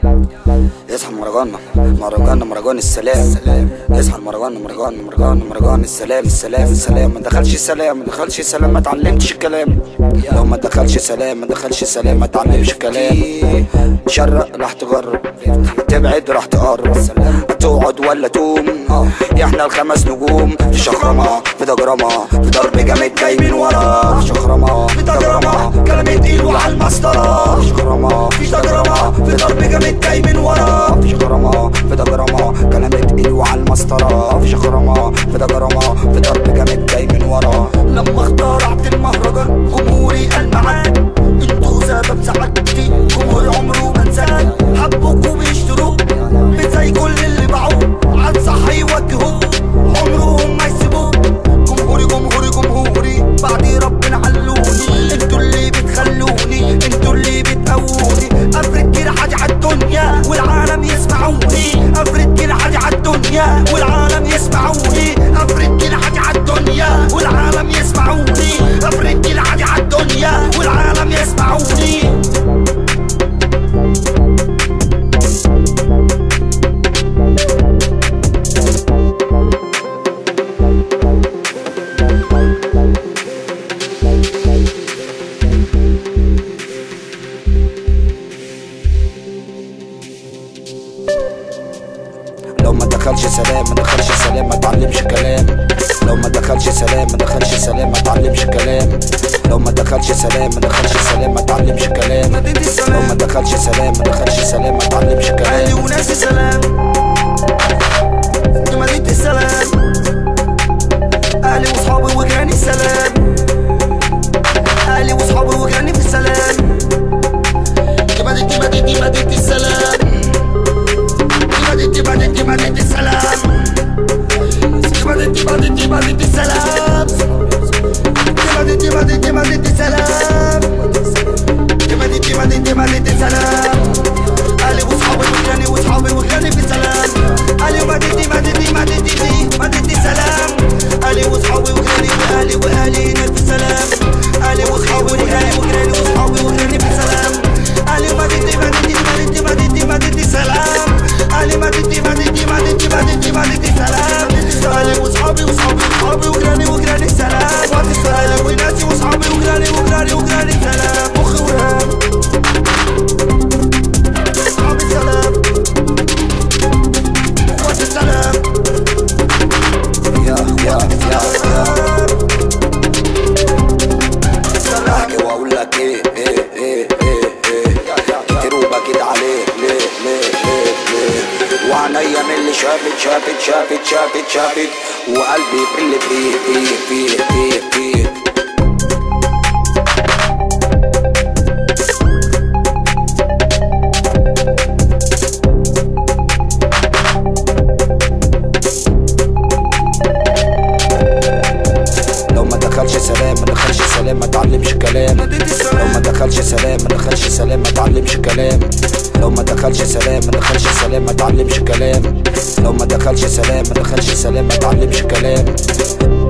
يصحى المهرجان مهرجان مهرجان السلام يصحى المهرجان مهرجان مهرجان مهرجان السلام السلام السلام ما دخلش سلام ما دخلش سلام ما اتعلمتش الكلام لو ما دخلش سلام ما دخلش سلام ما اتعلمش كلام شرق راح تجرب تبعد راح تقرب تقعد ولا تقوم احنا الخمس نجوم في شخرمة في دجرمة في ضرب جامد جاي من ورا في شخرمة في دجرمة كلام تقيل وعلى المسطرة في شخرمة في دجرمة في ضرب جامد جاي من ورا في شخرمة في دجرمة كلام تقيل وعلى المسطرة في شخرمة في دجرمة في ضرب جامد جاي من ورا لما اخترعت المهرجان جمهوري قال معاك انتوا سبب سعادتي جمهور عمره ما انساك حبوك وبيشتروك مش زي كل اللي باعوك عاد صح يوجهوك عمرهم ما يسيبوك جمهوري جمهوري جمهوري بعد ربنا علوني انتوا اللي بتخلوني انتوا اللي بتقووني افرد جرحتي على الدنيا والعالم يسمعوني افرد جرحتي على الدنيا والعالم يسمعوني افرد جرحتي على الدنيا والعالم يسمعوني افرد جرحتي على الدنيا والعالم يسمعوني لو ما دخلش سلام ما دخلش سلام ما اتعلمش كلام لو ما دخلش سلام ما دخلش سلام ما اتعلمش كلام لو ما دخلش سلام ما دخلش سلام ما اتعلمش كلام لو ما دخلش سلام ما دخلش سلام ما اتعلمش اهلي كلام وناسي سلام دي مدينة السلام اهلي وصحابي وجيراني سلام اهلي وصحابي وجيراني في السلام دي مدينة دي مدينة دي مدينة السلام دي مدينة دي مدينة دي مدينة السلام دي مدينة دي مدينة دي مدينة السلام دي مدينة دي مدينة دي مدينة السلام دي مدينة دي مدينة دي مدينة السلام اهلي وصحابي وجيراني وصحابي وجيراني في السلام اهلي ومدينتي مدينتي مدينتي في مدينتي سلام اهلي وصحابي وجيراني واهلي واهلي هناك في السلام اهلي وصحابي وجيراني وجيراني وصحابي وجيراني في السلام اهلي ومدينتي مدينتي مدينتي مدينتي مدينتي سلام اهلي مدينتي مدينتي مدينتي مدينتي مدينتي سلام اهلي وصحابي وصحابي وصحابي وجيراني وجيراني سلام اهلي وناسي وصحابي وجيراني وجيراني وجيراني سلام مخي ورام اصحابي سلام اخواتي سلام يا يا يا يا احكي واقول لك ايه ايه ايه ايه ايه كتير وبكيت عليه ليه ليه ليه ليه وعينيا من اللي شافت شافت شافت شافت شافت وقلبي في اللي فيه فيه فيه فيه فيه لو ما دخلش سلام ما دخلش سلام ما اتعلمش كلام لو ما دخلش سلام ما دخلش سلام ما اتعلمش كلام لو ما دخلش سلام ما دخلش سلام ما اتعلمش كلام لو ما دخلش سلام ما دخلش سلام ما اتعلمش كلام